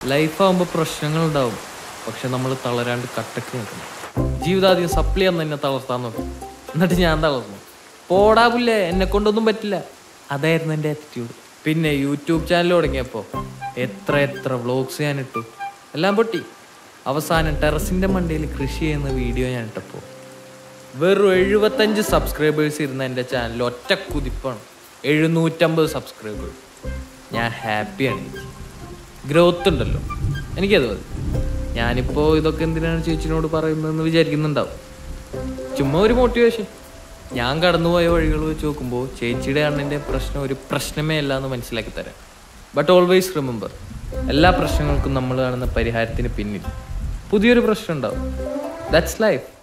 ലൈഫാകുമ്പോൾ പ്രശ്നങ്ങളുണ്ടാവും പക്ഷെ നമ്മൾ തളരാണ്ട് കട്ടക്ക് നിൽക്കണം ജീവിതാദ്യം സപ്ലി എന്ന് എന്നെ തളർത്താൻ നോക്കും എന്നിട്ട് ഞാൻ തളർന്നു പോടാ പുല്ലേ എന്നെ കൊണ്ടൊന്നും പറ്റില്ല അതായിരുന്നു എൻ്റെ ആറ്റിറ്റ്യൂഡ് പിന്നെ യൂട്യൂബ് ചാനൽ തുടങ്ങിയപ്പോൾ എത്ര എത്ര വ്ളോഗ്സ് ഞാൻ ഇട്ടു എല്ലാം പൊട്ടി അവസാനം ടെറസിൻ്റെ മണ്ടയിൽ കൃഷി ചെയ്യുന്ന വീഡിയോ ഞാൻ ഇട്ടപ്പോൾ വെറും എഴുപത്തഞ്ച് സബ്സ്ക്രൈബേഴ്സ് ഇരുന്ന എൻ്റെ ചാനൽ ഒറ്റ കുതിപ്പാണ് എഴുന്നൂറ്റമ്പത് സബ്സ്ക്രൈബേഴ്സ് ഞാൻ ഹാപ്പിയാണ് ചേച്ചി ഗ്രോത്ത് ഉണ്ടല്ലോ എനിക്കത് മതി ഞാനിപ്പോൾ ഇതൊക്കെ എന്തിനാണ് ചേച്ചിനോട് പറയുന്നതെന്ന് വിചാരിക്കുന്നുണ്ടാവും ചുമ്മാ ഒരു മോട്ടിവേഷൻ ഞാൻ കടന്നുപോയ വഴികൾ വെച്ച് നോക്കുമ്പോൾ ചേച്ചിയുടെ അണ്ണൻ്റെ പ്രശ്നം ഒരു പ്രശ്നമേ അല്ല എന്ന് മനസ്സിലാക്കി തരാം ബട്ട് ഓൾവേസ് റിമെമ്പർ എല്ലാ പ്രശ്നങ്ങൾക്കും നമ്മൾ കാണുന്ന പരിഹാരത്തിന് പിന്നിൽ പുതിയൊരു പ്രശ്നം ഉണ്ടാവും ദാറ്റ്സ് ലൈഫ്